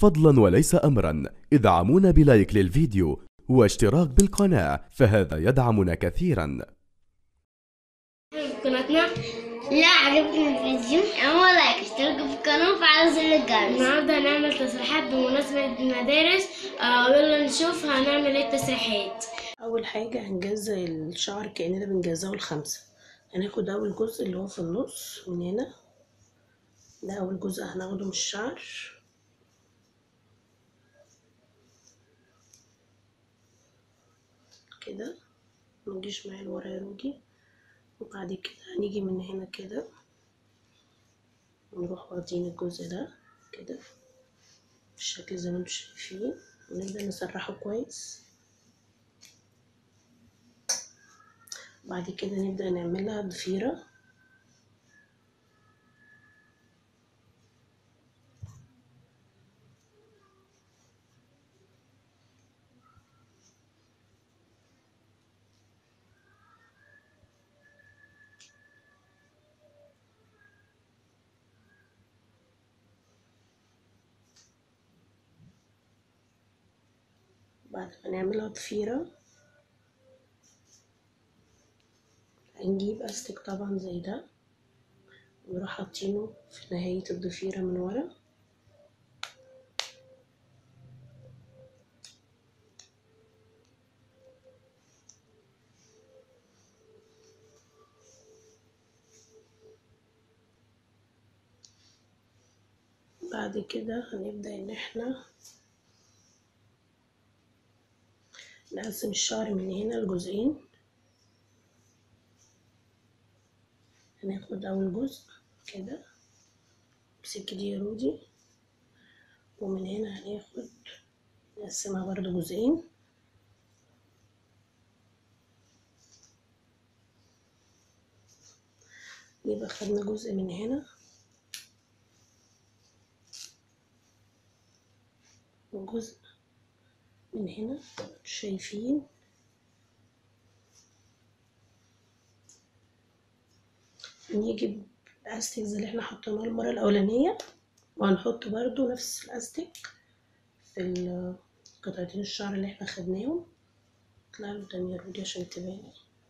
فضلا وليس أمرا ادعمونا بلايك للفيديو واشتراك بالقناة فهذا يدعمنا كثيرا قناتنا لا عجبكم الفيديو اعملوا لايك اشتركوا في القناة وفعلوا زر الجرس النهارده هنعمل تسريحات بمناسبة المدارس آه يلا نشوف هنعمل ايه التسريحات اول حاجه هنجزأ الشعر كاننا بنجزأه لخمسه هناخد اول جزء اللي هو في النص من هنا ده اول جزء هناخده من الشعر كده منجيش معايا لورا يا رودي وبعد كده هنيجي من هنا كده ونروح واخدين الجزء ده كده بالشكل زي ما انتم شايفين ونبدأ نسرحه كويس بعد كده نبدأ نعملها ضفيرة بعد ما نعملها ضفيرة هنجيب استك طبعا زي ده ونروح حاطينه في نهاية الضفيرة من ورا بعد كده هنبدأ ان احنا نقسم الشعر من هنا لجزئين هناخد اول جزء كده امسكي دي يا رودي ومن هنا هناخد نقسمها برضو جزئين يبقى خدنا جزء من هنا وجزء من هنا شايفين نيجي بالاستيك زي اللي احنا حطيناه المره الاولانيه وهنحط برضو نفس الاستيك في قطعتين الشعر اللي احنا خدناهم اطلع له تاني يا رودي عشان تباني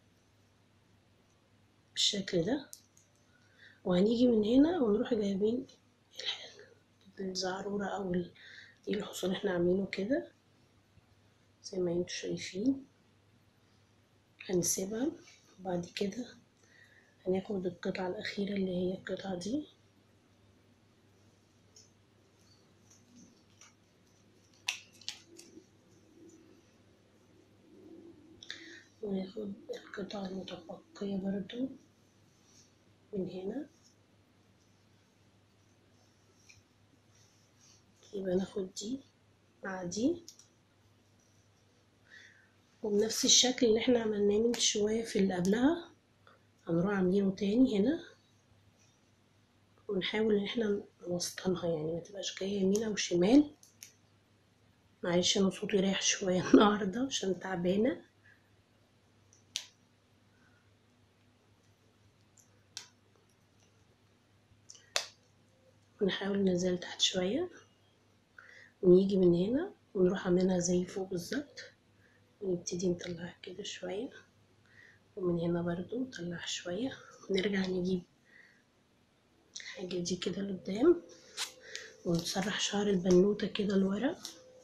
بالشكل ده وهنيجي من هنا ونروح جايبين الزعرورة او دي الحصان احنا عاملينه كده زي ما انتوا شايفين هنسيبها وبعد كده هناخد القطعة الأخيرة اللي هي القطعة دي وناخد القطعة المتبقية برضو من هنا يبقى ناخد دي مع دي وبنفس الشكل اللي احنا عملناه من شوية في اللي قبلها هنروح عاملينه تاني هنا ونحاول ان احنا نوسطنها يعني ما تبقاش جايه يمين او شمال معلش انا صوتي رايح شويه النهارده عشان تعبانه ونحاول ننزل تحت شويه ونيجي من هنا ونروح عاملينها زي فوق بالظبط ونبتدي نطلعها كده شويه ومن هنا برضو نطلع شوية ونرجع نجيب الحاجة دي كده لقدام ونسرح شعر البنوتة كده لورا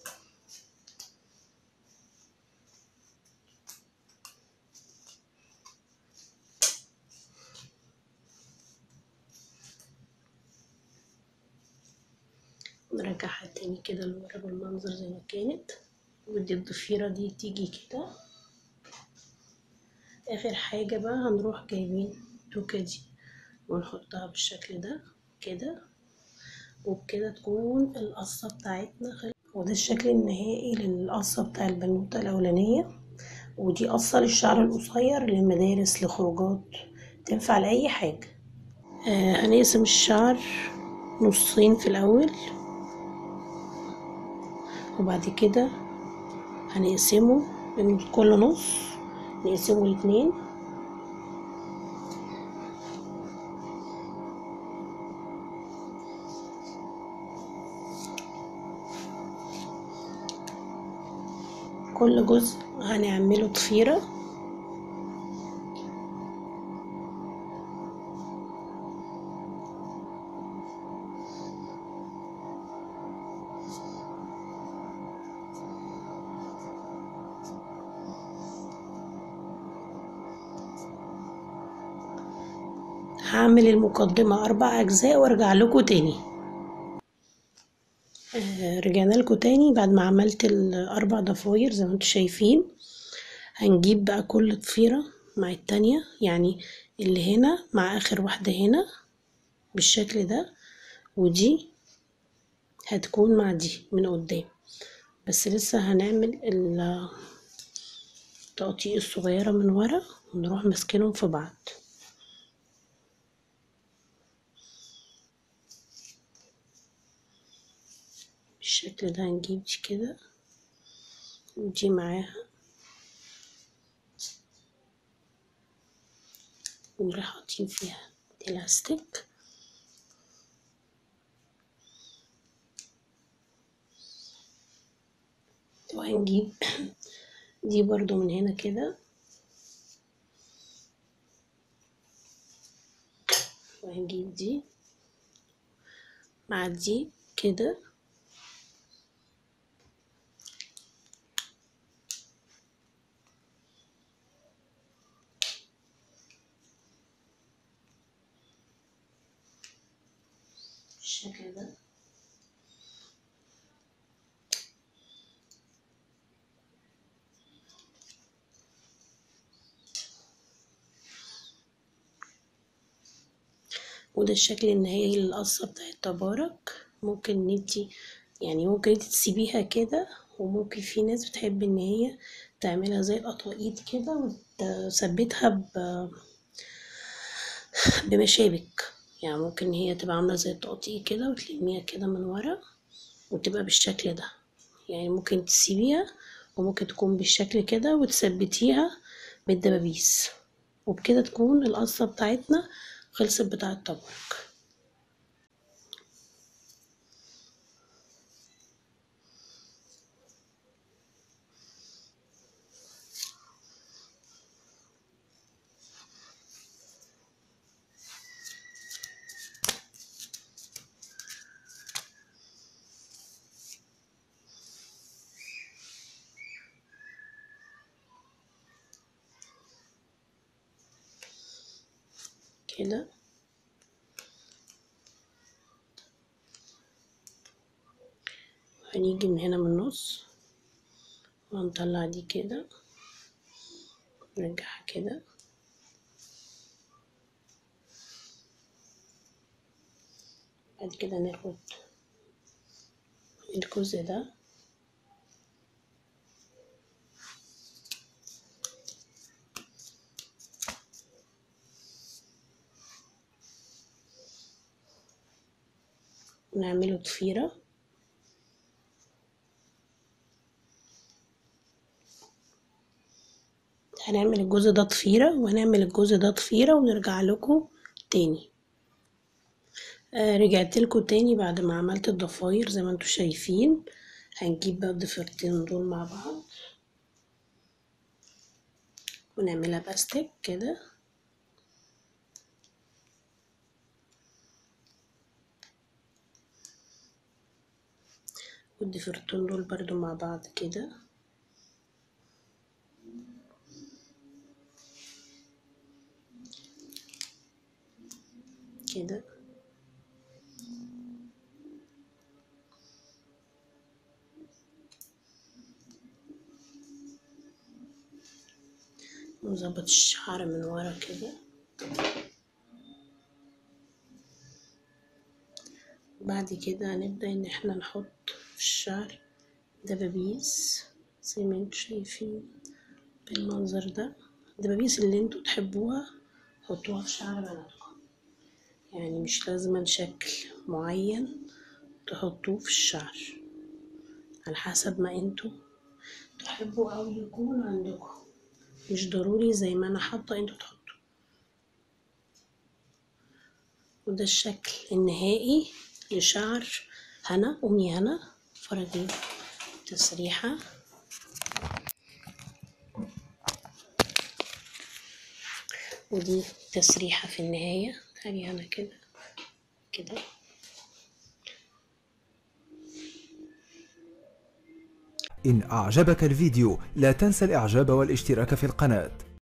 نرجعها تاني كده لورا بالمنظر زي ما كانت ودي الضفيرة دي تيجي كده اخر حاجة بقى هنروح جايبين توكة دي ونحطها بالشكل ده كده وبكده تكون القصة بتاعتنا خلص وده الشكل النهائي للقصة بتاع البنوتة الأولانية ودي قصة للشعر القصير للمدارس لخروجات تنفع لأي حاجة آه هنقسم الشعر نصين في الأول وبعد كده هنقسمه كل نص نقسمه لاتنين كل جزء هنعمله ضفيرة هعمل المقدمة أربع أجزاء وأرجع لكم تاني آه، رجعنا لكم تاني بعد ما عملت الأربع ضفاير زي ما انتوا شايفين هنجيب بقى كل ضفيرة مع التانية يعني اللي هنا مع آخر واحدة هنا بالشكل ده ودي هتكون مع دي من قدام بس لسه هنعمل التقطيع الصغيرة من ورا ونروح ماسكينهم في بعض بالشكل ده هنجيب دي كده ودي معاها ونروح حاطين فيها الاستيك وهنجيب دي برضو من هنا كده وهنجيب دي مع دي كده بالشكل ده وده الشكل النهائي للقصة بتاعت تبارك ممكن ان انتي يعني ممكن انتي تسيبيها كده وممكن في ناس بتحب ان هي تعملها زي القطاقيط كده وتثبتها ب بمشابك يعني ممكن ان هي تبقى عاملة زي التقطيع كده وتلميها كده من ورا وتبقى بالشكل ده يعني ممكن تسيبيها وممكن تكون بالشكل كده وتثبتيها بالدبابيس وبكده تكون القصة بتاعتنا خلصت بتاع الطبق كده هنيجي من هنا من النص وهنطلع دي كده نرجعها كده بعد كده ناخد الجزء ده ونعمله ضفيرة هنعمل الجزء ده ضفيرة وهنعمل الجزء ده ضفيرة ونرجع لكم تاني آه رجعت لكم تاني بعد ما عملت الضفاير زي ما انتوا شايفين هنجيب بقى الضفيرتين دول مع بعض ونعملها باستيك كده والضفيرتين دول برضو مع بعض كده كده نظبط الشعر من ورا كده بعد كده هنبدأ ان احنا نحط في الشعر دبابيس زي ما انتوا شايفين بالمنظر ده الدبابيس اللي انتوا تحبوها حطوها في شعر بناتكم يعني مش لازم شكل معين تحطوه في الشعر على حسب ما انتوا تحبوا او يكون عندكم مش ضروري زي ما انا حاطه انتوا تحطوا وده الشكل النهائي لشعر هنا أمي هنا فرجي تسريحة ودي تسريحة في النهاية هاجي أنا كده كده إن أعجبك الفيديو لا تنسى الإعجاب والاشتراك في القناة